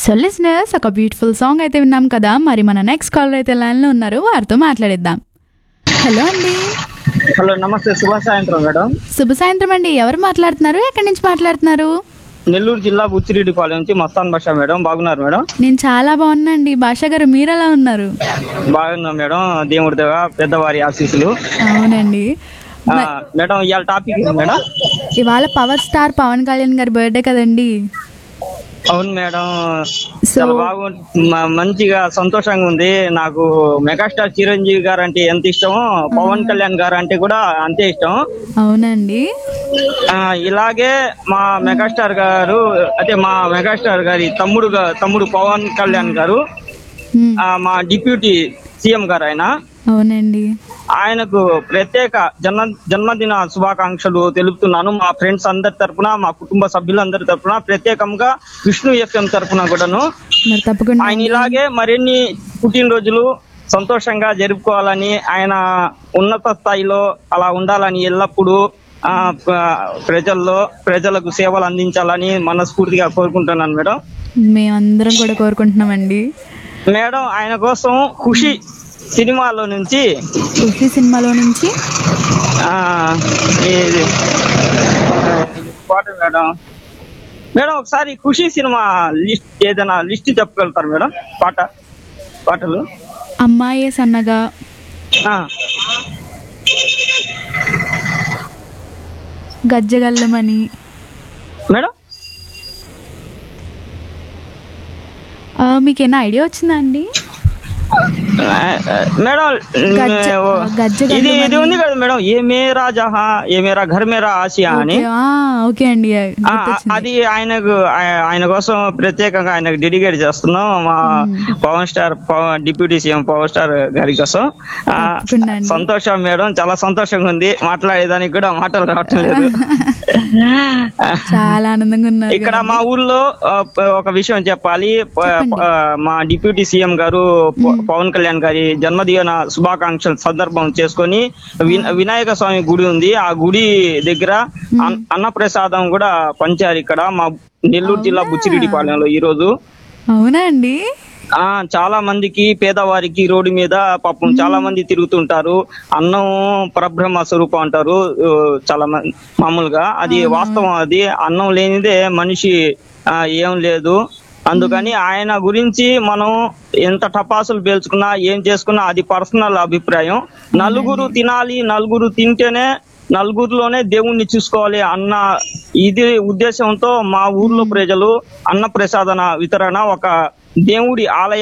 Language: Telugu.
సో లిసనర్స్ ఒక బ్యూటిఫుల్ సాంగ్ అయితే విన్నాం కదా మరి మన నెక్స్ట్ కాలర్ అయితే లైన్లో ఉన్నారు వారితో మాట్లాడిద్దాం హలో అండి హలో నమస్తే శుభ సాయంత్రం మేడం శుభ సాయంత్రం అండి ఎవరు మాట్లాడుతున్నారు ఎక్కడి నుంచి మాట్లాడుతున్నారు నెల్లూరు జిల్లా బుచ్చిరెడ్డిపాలెం నుంచి మస్తాన్ భాష మేడం బాగున్నారు మేడం నేను చాలా బాగున్నాండి భాష గారు మీరు ఎలా ఉన్నారు బాగున్నాం మేడం దేవుడి దేవ పెద్దవారి ఆశీస్సులు అవునండి ఆ, మేడం ఇవాళ టాపిక్ ఏంటి మేడం ఇవాళ పవర్ స్టార్ పవన్ కళ్యాణ్ గారి బర్త్డే కదండి అవును మేడం సో చాలా బాగు మ- మంచిగా సంతోషంగా ఉంది నాకు మెగాస్టార్ చిరంజీవి గారు అంటే ఎంత ఇష్టమో పవన్ కళ్యాణ్ గారు అంటే కూడా అంతే ఇష్టం అవునండి ఆ, ఇలాగే మా మెగాస్టార్ గారు అంటే మా మెగాస్టార్ గారి తమ్ముడు గా- తమ్ముడు పవన్ కళ్యాణ్ గారు హ్మ్, ఆ, మా డిప్యూటీ సీఎం గారు ఆయన అవునండి ఆయనకు ప్రత్యేక జన్మ జన్మదిన శుభాకాంక్షలు తెలుపుతున్నాను మా ఫ్రెండ్స్ అందరి తరపున మా కుటుంబ సభ్యులందరి తరపున ప్రత్యేకంగా విష్ణు ఎఫ్ఎం తరపున కూడాను మరి తప్పకుండా ఆయన ఇలాగే మరిన్ని పుట్టినరోజులు సంతోషంగా జరుపుకోవాలని ఆయన ఉన్నత స్థాయిలో అలా ఉండాలని ఎల్లప్పుడూ ఆ, ప్ర- ప్రజల్లో ప్రజలకు సేవలు అందించాలని మనస్ఫూర్తిగా కోరుకుంటున్నాను మేడం మేమందరం కూడా కోరుకుంటున్నామండి మేడం ఆయన కోసం ఖుషి సినిమాలో నుంచి ఖుషి సినిమాలో నుంచి ఆ, ఇది ఆ, ఇది పాట మేడం మేడం ఒకసారి ఖుషి సినిమా లిస్ట్ ఏదైనా లిస్ట్ చెప్పగలుగుతారు మేడం పాట పాటలు అమ్మాయే సన్నగా ఆ, గజ్జగల్లమని మేడం ఆ, మీకేనా ఐడియా వచ్చిందా అండి ఆ, ఆ, మేడం గజ్జ- ఓ, గజ్జ ఇది ఇది గల్లమని. ఉంది కదా మేడం ఏ మేరా జహా ఏ మేరా ఘర్ మేరా ఆసియా అని ఓకే, ఆ, ఓకే అండి ఆ, గుర్తొచ్చింది. అది ఆయనకు ఆయ- ఆయన కోసం ప్రత్యేకంగా ఆయనకు డెడికేట్ చేస్తున్నాం మా Pawan star Pawan deputy CM power star garu కోసం ఆ, తప్పకుండా అండి. సంతోషం మేడం చాలా సంతోషంగా ఉంది మాట్లాడేదానికి కూడా మాటలు రావటం లేదు చాలా ఆనందంగా ఉన్నారు ఇక్కడ మా ఊర్లో ఆ, ప- ఒక విషయం చెప్పాలి ప- ఆ, మా డిప్యూటీ సీఎం గారు ప- పవన్ కళ్యాణ్ గారి జన్మదిన శుభాకాంక్షల సందర్భం చేసుకొని విన- వినాయక స్వామి గుడి ఉంది ఆ గుడి దగ్గర అన్- అన్నప్రసాదం కూడా పంచారు ఇక్కడ మా నెల్లూరు జిల్లా బుచ్చిరెడ్డిపాలెంలో ఈ రోజు అవునా అండి ఆ చాలా మందికి పేదవారికి రోడ్డు మీద పాపం చాలా మంది తిరుగుతుంటారు అన్నం పరబ్రహ్మ స్వరూపం అంటారు ఆ, చాలా మంది మామూలుగా అది వాస్తవం అది అన్నం లేనిదే మనిషి ఆ, ఏం లేదు అందుకని ఆయన గురించి మనం ఎంత టపాసులు పేల్చుకున్నా ఏం చేసుకున్నా అది పర్సనల్ అభిప్రాయం నలుగురు తినాలి నలుగురు తింటేనే నలుగురిలోనే దేవుణ్ణి చూసుకోవాలి అన్న ఇది ఉద్దేశంతో మా ఊర్లో ప్రజలు అన్న ప్రసాదన వితరణ ఒక దేవుడి ఆలయం